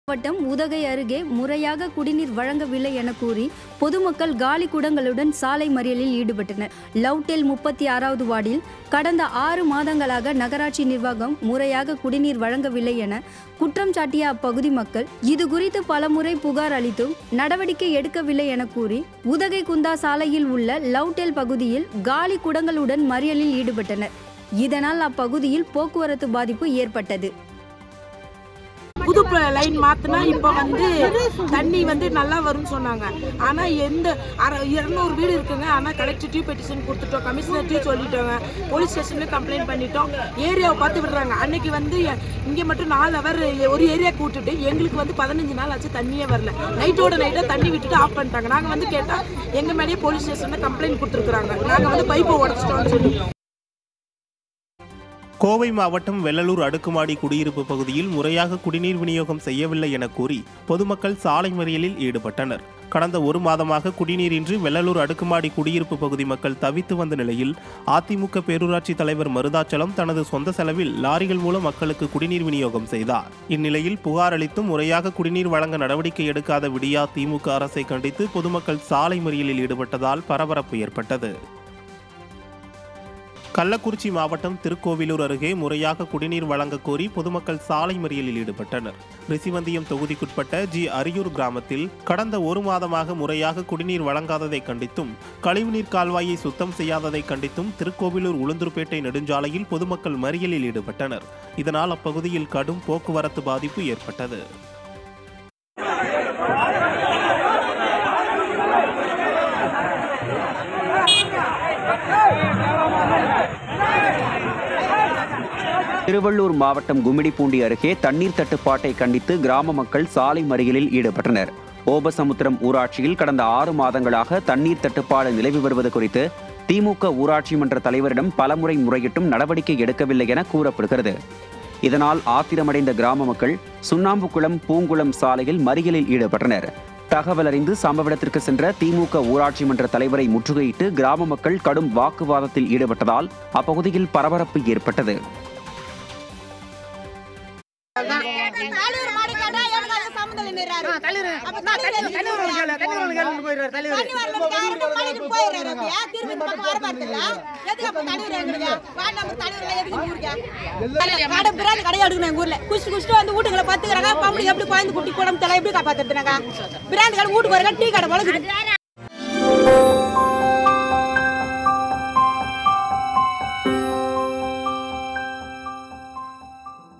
மாவட்டம் உதகை அருகே முறையாக குடிநீர் வழங்கவில்லை என கூறி பொதுமக்கள் காலி குடங்களுடன் சாலை மறியலில் ஈடுபட்டனர் லவ்டெல் முப்பத்தி ஆறாவது வார்டில் கடந்த ஆறு மாதங்களாக நகராட்சி நிர்வாகம் முறையாக குடிநீர் வழங்கவில்லை என குற்றம் சாட்டிய அப்பகுதி மக்கள் இது குறித்து பலமுறை புகார் அளித்தும் நடவடிக்கை எடுக்கவில்லை என கூறி உதகை குந்தா சாலையில் உள்ள லவ்டெல் பகுதியில் காலி குடங்களுடன் மறியலில் ஈடுபட்டனர் இதனால் அப்பகுதியில் போக்குவரத்து பாதிப்பு ஏற்பட்டது புது லைன் மாத்தினா இப்போ வந்து தண்ணி வந்து நல்லா வரும்னு சொன்னாங்க ஆனா எந்த அற- இருநூறு வீடு இருக்குங்க ஆனா கலெக்டர்ட்டையும் பெட்டிஷன் கொடுத்துட்டோம் கமிஷனர்ட்டையும் சொல்லிட்டோங்க போலீஸ் ஸ்டேஷன்லயும் கம்ப்ளைண்ட் பண்ணிட்டோம் ஏரியாவை பார்த்து விடுறாங்க அன்னைக்கு வந்து எ- இங்க மட்டும் நாலு அவர் ஒரு ஏரியா கூட்டுட்டு எங்களுக்கு வந்து பதினஞ்சு நாள் ஆச்சு தண்ணியே வரல நைட்டோட நைட்டா தண்ணி விட்டுட்டு ஆஃப் பண்ணிட்டாங்க நாங்க வந்து கேட்டா எங்க மேலேயே போலீஸ் ஸ்டேஷன்ல கம்ப்ளைண்ட் கொடுத்துருக்காங்க நாங்க வந்து பைப்பை உடச்சிட்டோம்னு சொல்லி கோவை மாவட்டம் வெள்ளலூர் அடுக்குமாடி குடியிருப்பு பகுதியில் முறையாக குடிநீர் விநியோகம் செய்யவில்லை என கூறி பொதுமக்கள் சாலை மறியலில் ஈடுபட்டனர் கடந்த ஒரு மாதமாக குடிநீரின்றி வெள்ளலூர் அடுக்குமாடி குடியிருப்பு பகுதி மக்கள் தவித்து வந்த நிலையில் அதிமுக பேரூராட்சி தலைவர் மருதாச்சலம் தனது சொந்த செலவில் லாரிகள் மூலம் மக்களுக்கு குடிநீர் விநியோகம் செய்தார் இந்நிலையில் புகார் அளித்தும் முறையாக குடிநீர் வழங்க நடவடிக்கை எடுக்காத விடியா திமுக அரசை கண்டித்து பொதுமக்கள் சாலை மறியலில் ஈடுபட்டதால் பரபரப்பு ஏற்பட்டது கள்ளக்குறிச்சி மாவட்டம் திருக்கோவிலூர் அருகே முறையாக குடிநீர் வழங்க கோரி பொதுமக்கள் சாலை மறியலில் ஈடுபட்டனர் ரிசிவந்தியம் தொகுதிக்குட்பட்ட ஜி அரியூர் கிராமத்தில் கடந்த ஒரு மாதமாக முறையாக குடிநீர் வழங்காததை கண்டித்தும் கழிவுநீர் கால்வாயை சுத்தம் செய்யாததை கண்டித்தும் திருக்கோவிலூர் உளுந்தூர்பேட்டை நெடுஞ்சாலையில் பொதுமக்கள் மறியலில் ஈடுபட்டனர் இதனால் அப்பகுதியில் கடும் போக்குவரத்து பாதிப்பு ஏற்பட்டது திருவள்ளூர் மாவட்டம் கும்மிடிப்பூண்டி அருகே தண்ணீர் தட்டுப்பாட்டை கண்டித்து கிராம மக்கள் சாலை மறியலில் ஈடுபட்டனர் ஓபசமுத்திரம் ஊராட்சியில் கடந்த ஆறு மாதங்களாக தண்ணீர் தட்டுப்பாடு நிலவி வருவது குறித்து திமுக ஊராட்சி மன்ற தலைவரிடம் பலமுறை முறையிட்டும் நடவடிக்கை எடுக்கவில்லை என கூறப்படுகிறது இதனால் ஆத்திரமடைந்த கிராம மக்கள் சுண்ணாம்புக்குளம் பூங்குளம் சாலையில் மறியலில் ஈடுபட்டனர் தகவல் அறிந்து சம்பவ இடத்திற்கு சென்ற திமுக ஊராட்சி மன்ற தலைவரை முற்றுகையிட்டு கிராம மக்கள் கடும் வாக்குவாதத்தில் ஈடுபட்டதால் அப்பகுதியில் பரபரப்பு ஏற்பட்டது தலைவர் மாடு கேட்டா எவனாவது சம்மந்தம் நிறாரு. அப்ப தலைவர் தண்ணி வரலன்னு யாருமே மலைக்கு போயிடுறாரு அப்படியே. திரும்பி இந்த பக்கம் வர மாட்டீங்களா? எதுக்கு அப்ப தலைவர் எங்களுக்கு? வார்டு நம்பர் தலைவர்லாம் எதுக்கு இந்த ஊருக்கு? கடை பிராந்தி கடையை எடுக்கணும் எங்க ஊர்ல. குடிச்சிட்டு குடிச்சிட்டு வந்து வீட்டுக்குள்ள பத்துக்கிறாங்க. பம்பளை எப்படி குழந்தை குட்டி குடும்பத்தெல்லாம் எப்படி காப்பாத்துறதுனாங்க? பிராந்தி கடை வீட்டுக்கு வரங்க டீ கடை பழகுது